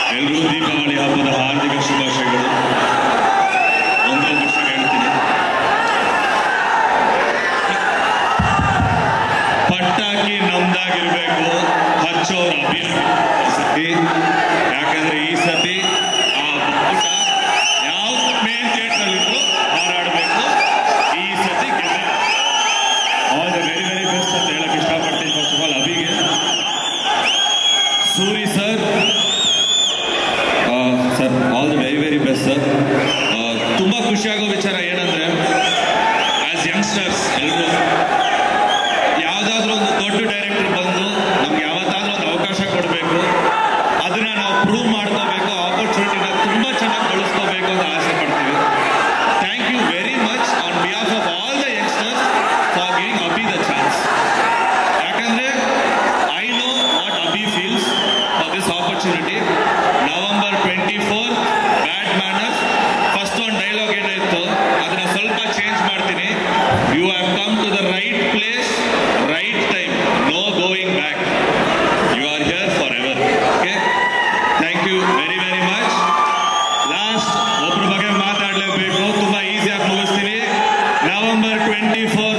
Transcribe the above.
ಎಲ್ರಿಗೂ ದೀಪಾವಳಿ ಹಬ್ಬದ ಹಾರ್ದಿಕ ಶುಭಾಶಯಗಳು ಒಂದೊಂದು ವರ್ಷ ಹೇಳ್ತೀನಿ ಪಟಾಕಿ ನಮ್ದಾಗಿರ್ಬೇಕು ಹಚ್ಚೋರ ಅಭಿಯಾನ ಸತಿ ಯಾಕಂದ್ರೆ ಈ ಸತಿ ಆ ಪುಟ ಯಾವ ಮೇನ್ ಗೇಟ್ನಲ್ಲಿದ್ರು ಹಾರಾಡಬೇಕು ಈ ಸತಿ ಗೆದ್ದೆ all the very very best ಅಂತ ಹೇಳಕ್ ಇಷ್ಟಪಡ್ತೀನಿ ಫಸ್ಟ್ ಆಫ್ ಆಲ್ ಅಭಿಗೆ Suri sir sir all the very very best sir ತುಂಬ ಖುಷಿಯಾಗೋ ವಿಚಾರ ಏನಂದ್ರೆ ಆಸ್ ಯಂಗ್ಸ್ಟರ್ಸ್ ಎಲ್ಲರೂ ಯಾವುದಾದ್ರೂ ಒಂದು ದೊಡ್ಡ ಡೈರೆಕ್ಟರ್ ಬಂದು ನಮ್ಗೆ ಯಾವತ್ತಾದ್ರೂ ಒಂದು ಅವಕಾಶ ಕೊಡಬೇಕು ಅದನ್ನ ನಾವು ಪ್ರೂವ್ ಮಾಡ್ಕೋಬೇಕು ಆಪರ್ಚುನಿಟಿನ ತುಂಬ ಚೆನ್ನಾಗಿ ಬಳಸ್ಕೋಬೇಕು ಅಂತ ಆಸೆ ಪಡ್ತೀವಿ thank you very much on behalf of all the youngsters for giving Abhi the chance ಯಾಕಂದ್ರೆ I know what Abhi feels for this opportunity November twenty four bad manners first ಒಂದು ಡೈಲಾಗ್ ಏನಾಯ್ತು ಅದನ್ನ ಸ್ವಲ್ಪ ಚೇಂಜ್ ಮಾಡ್ತೀನಿ you have come to the right place right time no going back you are here for ever okay thank you very very much last ಒಬ್ಬರ ಬಗ್ಗೆ ಮಾತಾಡಲೇಬೇಕು ತುಂಬಾ ಈಸಿಯಾಗಿ ಮುಗಿಸ್ತೀನಿ ನವೆಂಬರ್ ಟ್ವೆಂಟಿ ಫೋರ್